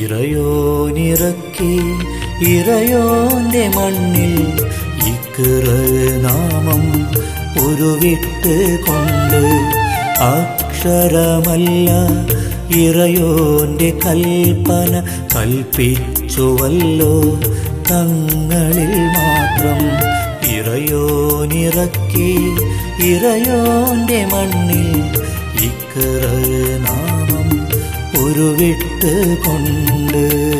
ഇറയോനിറക്കി ഇറയോന്റെ മണ്ണിൽ ഇക്കറ നാമം ഉരുവിട്ട് കൊണ്ട് അക്ഷരമല്ല ഇറയോന്റെ കൽപ്പന കൽപ്പിച്ചുവല്ലോ തങ്ങളിൽ മാത്രം ഇറയോനിറക്കി ഇറയോന്റെ മണ്ണിൽ ഇക്കറ നാമം ഉരുവിട്ട് കൊണ്ട്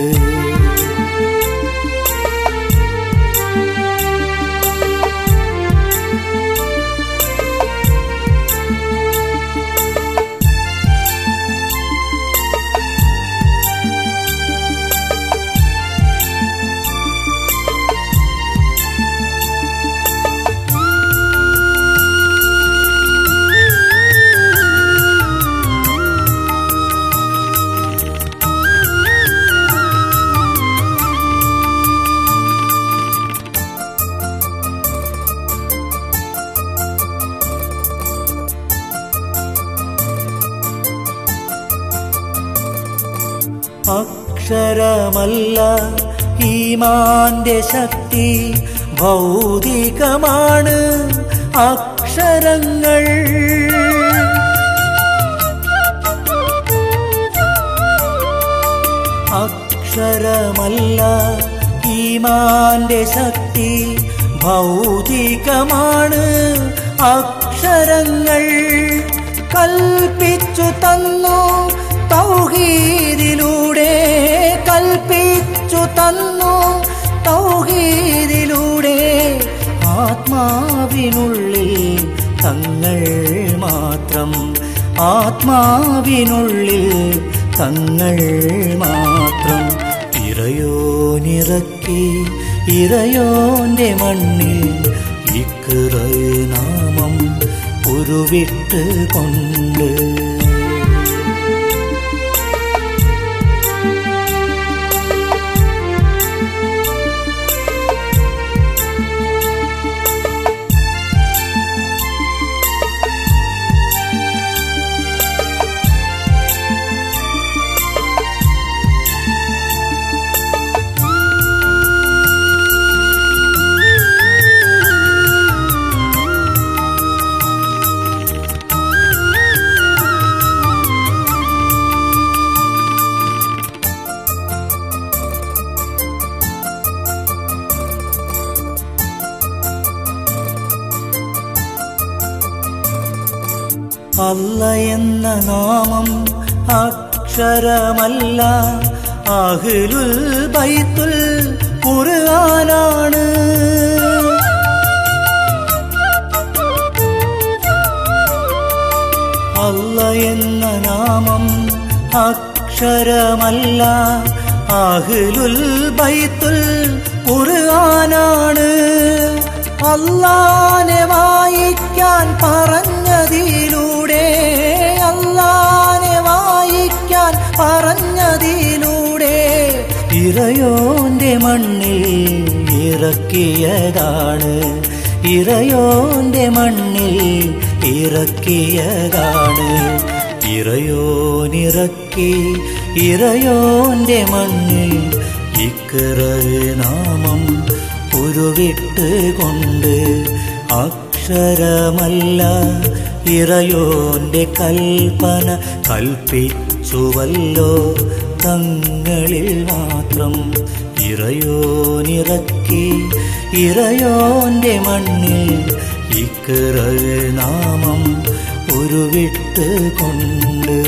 അക്ഷരമല്ല ഈമാന്റെ ശക്തി ഭൗതികമാണ് അക്ഷരങ്ങൾ അക്ഷരമല്ല ഈമാന്റെ ശക്തി ഭൗതികമാണ് അക്ഷരങ്ങൾ കൽപ്പിച്ചു തന്നു തൗഹീദിലൂടെ കൽപ്പിച്ചു തന്നു തൗഹീദിലൂടെ ആത്മാവിനുള്ളിൽ തങ്ങൾ മാത്രം ആത്മാവിനുള്ളിൽ തങ്ങൾ മാത്രം ഇറയോനിറക്കി ഇറയോന്റെ മണ്ണിൽ ഇക്കറ നാമം ഉരുവിട്ട് കൊണ്ട് അല്ല എന്ന നാമം അക്ഷരമല്ല അഹ്ലുൽ ബൈത്തുൽ ഖുർആനാണ് അല്ല എന്ന നാമം അക്ഷരമല്ല അഹ്ലുൽ ബൈത്തുൽ ഖുർആനാണ് അല്ലാനെ വായിക്കാൻ പറഞ്ഞതിലൂടെ അല്ലാനെ വായിക്കാൻ പറഞ്ഞതിലൂടെ ഇറയോന്റെ മണ്ണിൽ ഇറക്കിയതാണ് ഇറയോന്റെ മണ്ണിൽ ഇറക്കിയതാണ് ഇറയോനിറക്കി ഇറയോന്റെ മണ്ണിൽ ഇക്കറ നാമം ഉരുവിട്ട് കൊണ്ട് അക്ഷരമല്ല ഇറയോന്റെ കൽപ്പന കൽപ്പിച്ചുവല്ലോ തങ്ങളിൽ മാത്രം ഇറയോനിറക്കി ഇറയോന്റെ മണ്ണിൽ ഇക്കറ നാമം ഉരുവിട്ട് കൊണ്ട്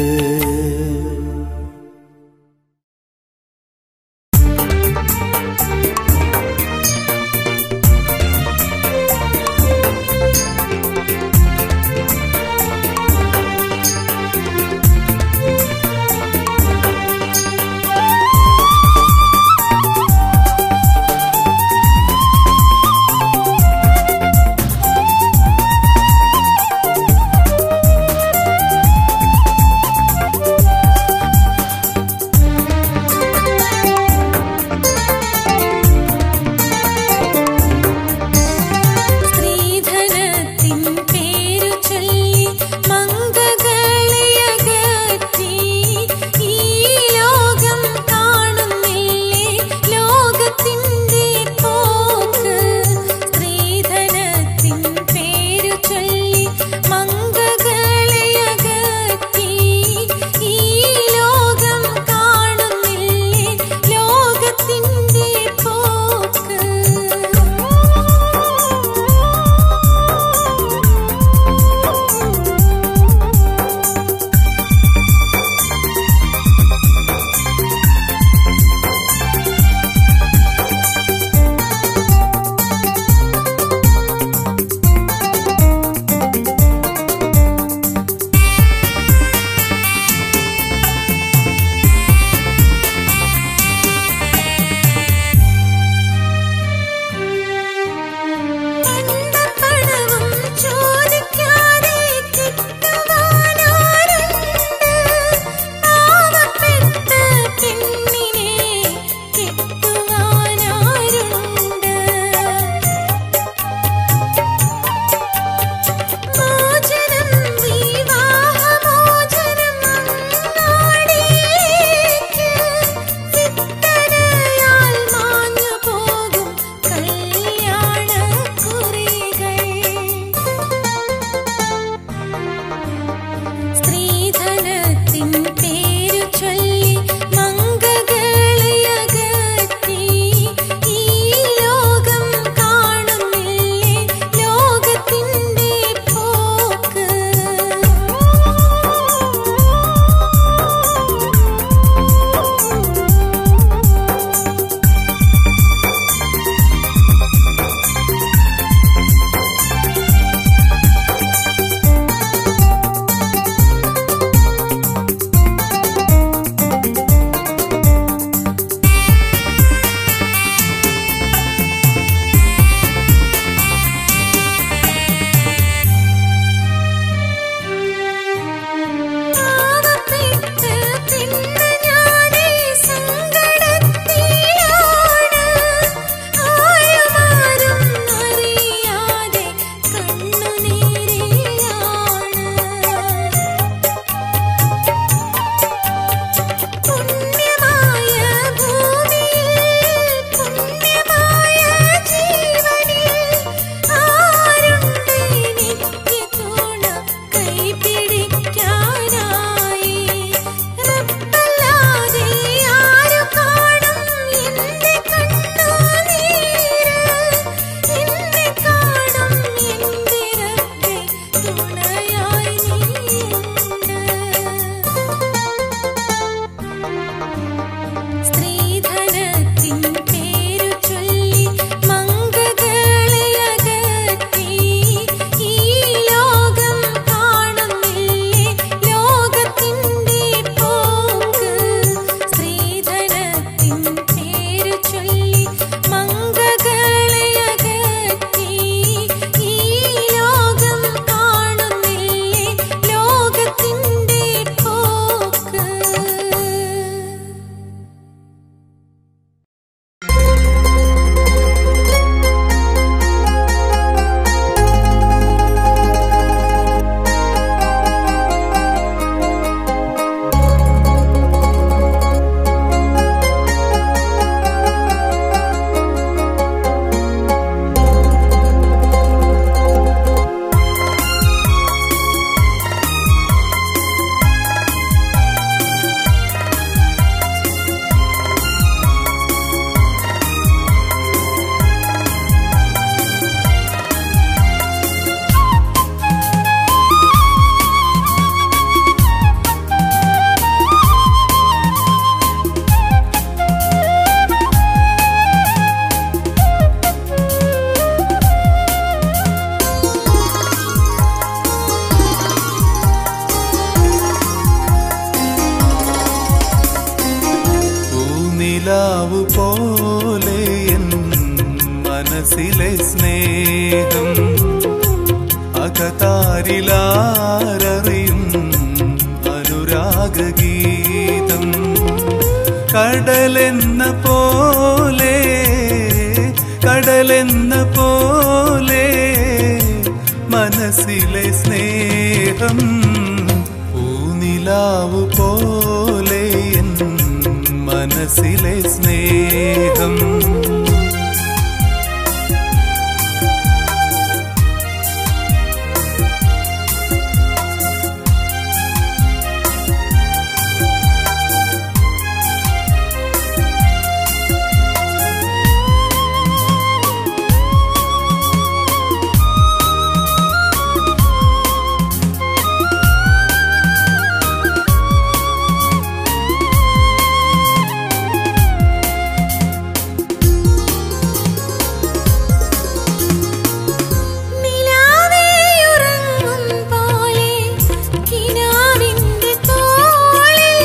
പൂനിലാവു പോലെ എൻ മനസ്സിലെ സ്നേഹം അകതാരിലാരറിയും അനുരാഗഗീതം കടലെന്ന പോലെ കടലെന്ന പോലെ മനസ്സിലെ സ്നേഹം പൂനിലാവു പോലെ എൻ മനസ്സിലെ സ്നേഹം നിലാവേയുറങ്ങും പോലെ കിനാവിന്റെ തോളിൽ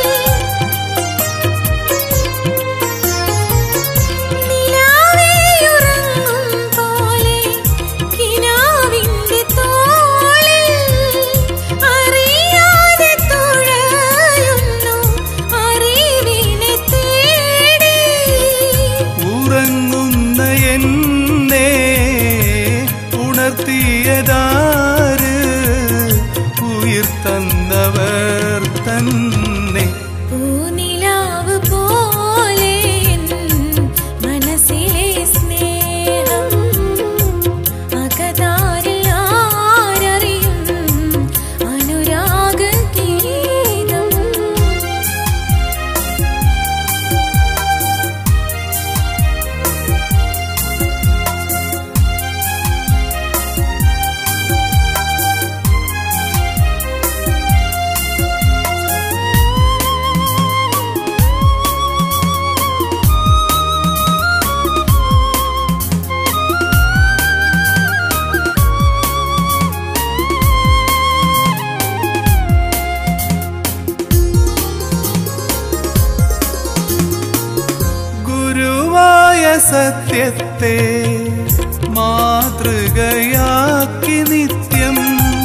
നിലാവേയുറങ്ങും പോലെ കിനാവിന്റെ തോളിൽ അറിയാതെ തുഴയുന്നു അറിവിനെ തേടി ഉറങ്ങുന്ന എന്നെ ഉണർത്തിയതാര് ഉയിർ തന്നവർ തന്നെ പൂനിലാവ് പോലെ എൻ മനസ്സിലെ സ്നേഹം അകതാരിൽ ആരറിയും അനുരാഗ ഗീതം ഗുരുവായ സത്യത്തെ മാതൃകയാക്കി നിത്യം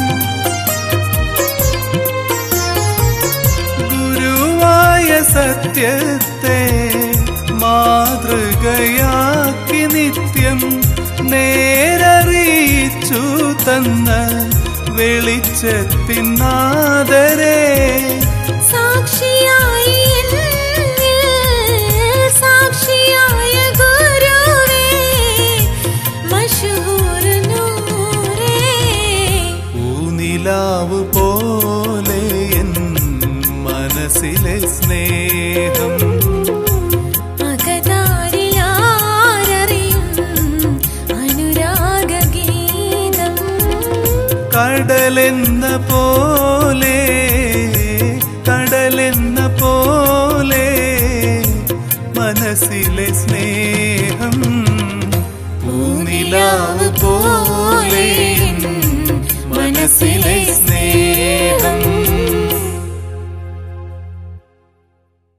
ഗുരുവായ സത്യത്തെ മാതൃകയാക്കി നിത്യം നേരറിയിച്ചു തന്ന വെളിച്ചത്തിനാദരേ സാക്ഷിയായി എന്നിൽ സാക്ഷിയായ ഗുരുവേ മഷഹൂർ നൂറേ പൂനിലാവ് പോലെ എൻ മനസ്സിലെ സ്നേഹം അകതാരിൽ ആരറിയും അനുരാഗ ഗീതം കടലെന്ന പോലെ